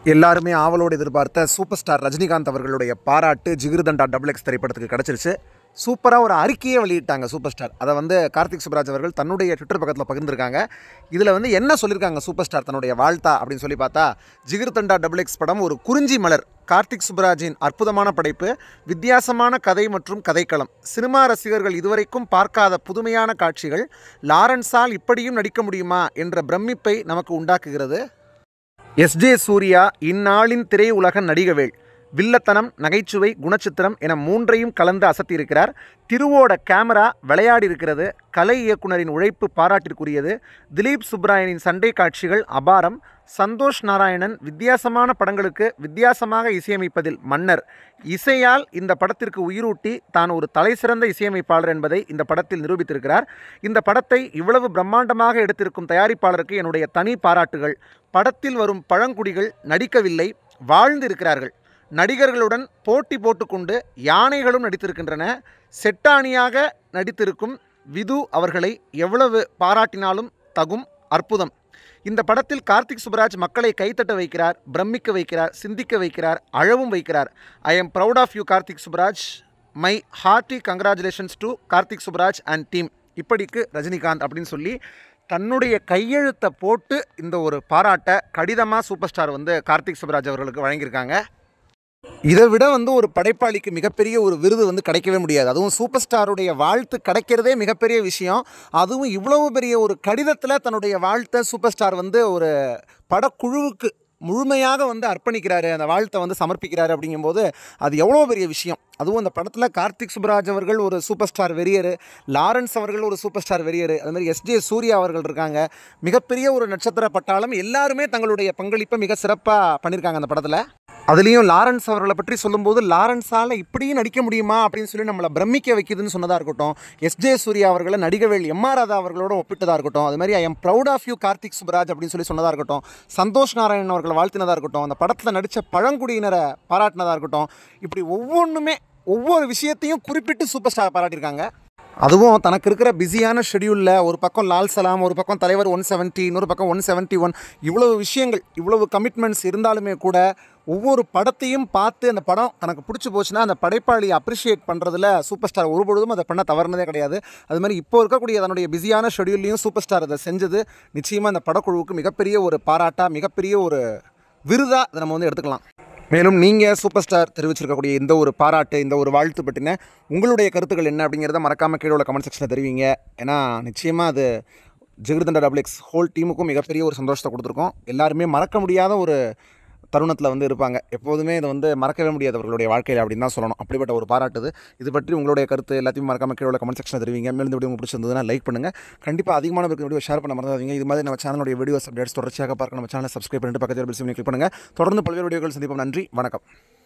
எல்லாருமே ஆவலோடு எதிர்பார்த்த சூப்பர் ஸ்டார் ரஜினிகாந்த் அவர்களுடைய பாராட்டு ஜிகிருதண்டா டபுள் எக்ஸ் திரைப்படத்துக்கு கிடச்சிருச்சு சூப்பராக ஒரு அறிக்கையே வெளியிட்டாங்க சூப்பர் ஸ்டார் அதை வந்து கார்த்திக் சுப்ராஜ் அவர்கள் தன்னுடைய ட்விட்டர் பக்கத்தில் பகிர்ந்திருக்காங்க இதில் வந்து என்ன சொல்லியிருக்காங்க சூப்பர் ஸ்டார் தன்னுடைய வாழ்த்தா அப்படின்னு சொல்லி பார்த்தா ஜிகிருதண்டா டபுள் எக்ஸ் படம் ஒரு குறிஞ்சி மலர் கார்த்திக் சுப்ராஜின் அற்புதமான படைப்பு வித்தியாசமான கதை மற்றும் கதைக்களம் சினிமா ரசிகர்கள் இதுவரைக்கும் பார்க்காத புதுமையான காட்சிகள் லாரன்ஸால் இப்படியும் நடிக்க முடியுமா என்ற பிரமிப்பை நமக்கு உண்டாக்குகிறது எஸ்ஜே சூர்யா இந்நாளின் திரையுலக நடிகவேள் வில்லத்தனம் நகைச்சுவை குணச்சித்திரம் என மூன்றையும் கலந்து அசத்தியிருக்கிறார் திருவோட கேமரா விளையாடி இருக்கிறது கலை இயக்குனரின் உழைப்பு பாராட்டிற்குரியது திலீப் சுப்ராயனின் சண்டை காட்சிகள் அபாரம் சந்தோஷ் நாராயணன் வித்தியாசமான படங்களுக்கு வித்தியாசமாக இசையமைப்பதில் மன்னர் இசையால் இந்த படத்திற்கு உயிரூட்டி தான் ஒரு தலைசிறந்த இசையமைப்பாளர் என்பதை இந்த படத்தில் நிரூபித்திருக்கிறார் இந்த படத்தை இவ்வளவு பிரம்மாண்டமாக எடுத்திருக்கும் தயாரிப்பாளருக்கு என்னுடைய தனி பாராட்டுகள் படத்தில் வரும் பழங்குடிகள் நடிக்கவில்லை வாழ்ந்து இருக்கிறார்கள் நடிகர்களுடன் போட்டி போட்டுக்கொண்டு யானைகளும் நடித்திருக்கின்றன செட்டாணியாக நடித்திருக்கும் விது அவர்களை எவ்வளவு பாராட்டினாலும் தகும் அற்புதம் இந்த படத்தில் கார்த்திக் சுப்ராஜ் மக்களை கைத்தட்ட வைக்கிறார் பிரமிக்க வைக்கிறார் சிந்திக்க வைக்கிறார் அழவும் வைக்கிறார் I am proud of you Karthik Subbaraj my hearty congratulations to Karthik Subbaraj and team இப்படிக்கு ரஜினிகாந்த் அப்படின்னு சொல்லி தன்னுடைய கையெழுத்தை போட்டு இந்த ஒரு பாராட்டை கடிதமாக சூப்பர் ஸ்டார் வந்து கார்த்திக் சுப்ராஜ் அவர்களுக்கு வழங்கியிருக்காங்க இதை விட வந்து ஒரு படைப்பாளிக்கு மிகப்பெரிய ஒரு விருது வந்து கிடைக்கவே முடியாது அதுவும் சூப்பர் ஸ்டாருடைய வாழ்த்து கிடைக்கிறதே மிகப்பெரிய விஷயம் அதுவும் இவ்வளவு பெரிய ஒரு கடிதத்தில் தன்னுடைய வாழ்த்தை சூப்பர் ஸ்டார் வந்து ஒரு படக்குழுவுக்கு முழுமையாக வந்து அர்ப்பணிக்கிறாரு அந்த வாழ்த்தை வந்து சமர்ப்பிக்கிறாரு அப்படிங்கும்போது அது எவ்வளோ பெரிய விஷயம் அதுவும் அந்த படத்தில் கார்த்திக் சுப்ராஜ் அவர்கள் ஒரு சூப்பர் ஸ்டார் வெறியர் லாரன்ஸ் அவர்கள் ஒரு சூப்பர் ஸ்டார் வெறியர் அது மாதிரி எஸ்ஜே சூர்யா அவர்கள் இருக்காங்க மிகப்பெரிய ஒரு நட்சத்திர பட்டாளம் எல்லாருமே தங்களுடைய பங்களிப்பை மிக சிறப்பாக பண்ணியிருக்காங்க அந்த படத்தில் அதுலேயும் லாரன்ஸ் அவர்களை பற்றி சொல்லும்போது லாரன்ஸால் இப்படியும் நடிக்க முடியுமா அப்படின்னு சொல்லி நம்மளை பிரமிக்க வைக்குதுன்னு சொன்னதாக இருக்கட்டும் எஸ்ஜே சூர்யா அவர்களை நடிகவேல் எம்ஆர் ராதா அவர்களோட ஒப்பிட்டதாக இருக்கட்டும் அது மாதிரி I am proud of you Karthik Subbaraj அப்படின்னு சொல்லி சொன்னதாக இருக்கட்டும் சந்தோஷ் நாராயணன் அவர்களை வாழ்த்தினதாக இருக்கட்டும் அந்த படத்தில் நடித்த பழங்குடியினரை பாராட்டினதாக இருக்கட்டும் இப்படி ஒவ்வொன்றுமே ஒவ்வொரு விஷயத்தையும் குறிப்பிட்டு சூப்பர் ஸ்டார் பாராட்டியிருக்காங்க அதுவும் தனக்கு இருக்கிற பிஸியான ஷெடியூலில் ஒரு பக்கம் லால் சலாம் ஒரு பக்கம் தலைவர் ஒன் செவன்ட்டி இன்னொரு பக்கம் ஒன் செவன்ட்டி ஒன் இவ்வளவு விஷயங்கள் இவ்வளவு கமிட்மெண்ட்ஸ் இருந்தாலுமே கூட ஒவ்வொரு படத்தையும் பார்த்து அந்த படம் தனக்கு பிடிச்சி போச்சுன்னா அந்த படைப்பாளியை அப்ரிஷியேட் பண்ணுறதுல சூப்பர் ஸ்டார் ஒருபொழுதும் அதை பண்ண தவறுனதே கிடையாது அது மாதிரி இப்போ இருக்கக்கூடிய தன்னுடைய பிஸியான ஷெடியூல்லையும் சூப்பர் ஸ்டார் அதை செஞ்சது நிச்சயமாக அந்த படக்குழுவுக்கு மிகப்பெரிய ஒரு பாராட்டாக மிகப்பெரிய ஒரு விருதாக அதை நம்ம வந்து எடுத்துக்கலாம் மேலும் நீங்கள் சூப்பர் ஸ்டார் தெரிவிச்சிருக்கக்கூடிய இந்த ஒரு பாராட்டு இந்த ஒரு வாழ்த்து பற்றின உங்களுடைய கருத்துக்கள் என்ன அப்படிங்கிறத மறக்காமல் கீழே உள்ள கமெண்ட் செக்ஷனில் தெரிவிங்க ஏன்னா நிச்சயமாக அது ஜெகதண்ட டபுள் எக்ஸ் ஹோல் டீமுக்கும் மிகப்பெரிய ஒரு சந்தோஷத்தை கொடுத்துருக்கோம் எல்லாருமே மறக்க முடியாத ஒரு தருணத்தில் வந்து இருப்பாங்க எப்போதுமே இதை வந்து மறக்கவே முடியாது அவர்களுடைய வாழ்க்கையில் அப்படின்னு தான் சொல்லணும் அப்படிப்பட்ட ஒரு பாராட்டுது இது பற்றி உங்களுடைய கருத்து எல்லாத்தையும் மறக்காம கீழே உள்ள கமெண்ட் செக்ஷனில் தெரிவிங்க மேலும் இந்த வீடியோ உங்களுக்கு பிடிச்சிருந்ததுன்னா லைக் பண்ணுங்கள் கண்டிப்பாக அதிகமான பேருக்கு வீடியோ ஷேர் பண்ண மறந்துடாதீங்க இது மாதிரி நம்ம சேனலுடைய வீடியோஸ் அப்டேட்ஸ் தொடர்ச்சியாக பார்க்க நம்ம சேனலை சப்ஸ்கிரைப் பண்ணிட்டு பக்கத்தில் பில் கிளிக் பண்ணுங்கள் தொடர்ந்து பல்வேறு வீடியோக்கள் சந்திப்போம் நன்றி வணக்கம்